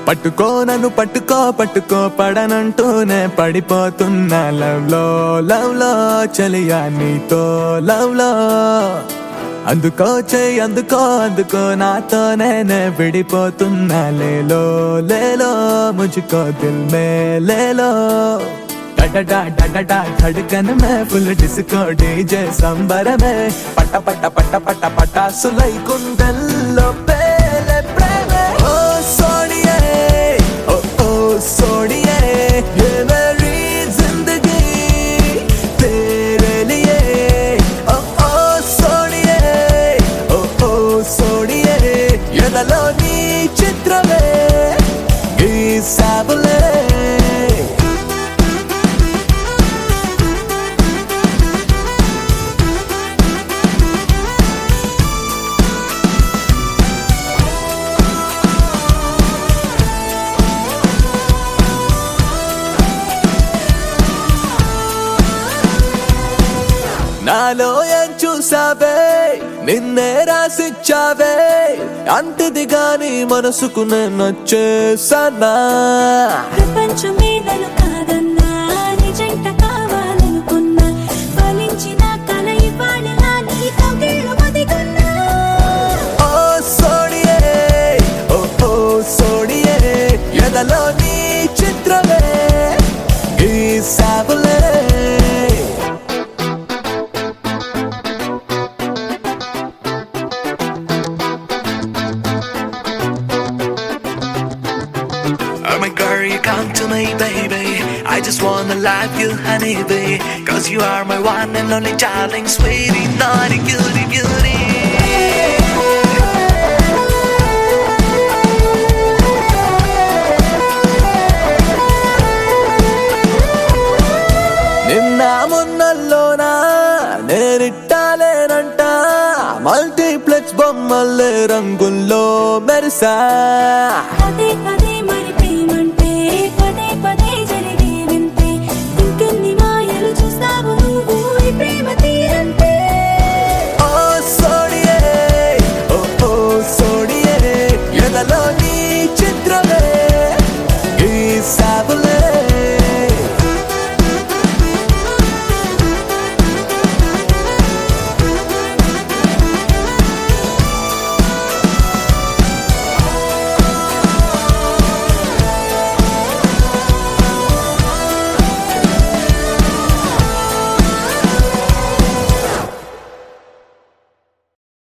పట్టుకో నన్ను పట్టుకో పట్టుకో పడనంటూనే పడిపోతున్నా లవ్ లో లవ్ లో చలియా నీతో లవ్ లో అందుకో చెయ్యి అందుకో అందుకో నాతో నేనే విడిపోతున్నా లేలో లేలో ముझको దిల్ మే లేలో డడడా డడడా ధడకన్ మే ఫుల్ డిస్కో డీజే సంబరమే పట్ట పట్ట పట్ట పట్ట పటాసులై గుండెల్లో పేలే ప్రేమే ఓ సోనియే ఓ ఓ సోనియే ये मेरी जिंदगी तेरे लिए ఓ ఓ సోనియే ఓ ఓ సోనియే ఎదలో నీ చిత్రమే గీసావులే నాలో ఏం చూసావే నిన్నే రాసిచ్చావే అంతది గాని మనసుకు నేను నచ్చేసనా ప్రపంచమే నన్ను కాదన్నా నిజంట కావాలనుకున్నా ఫలించిన కల ఇవాళ నీ కౌగిళ్ళు ఒదిగున్నా ఓ సోడియే ఓ ఓ సోడియే ఎదలో నీ చిత్రమే ఈ సాబులే Oh my girl, you come to me, baby. I just wanna love you, honey, babe. Cause you are my one and only darling, sweetie, naughty, cutie, beauty. నిన్న మొన్నల్లోనా నేనిట్టాలేనంట మల్టీప్లెక్స్ బొమ్మల్లే రంగుల్లో మెరిసా కథ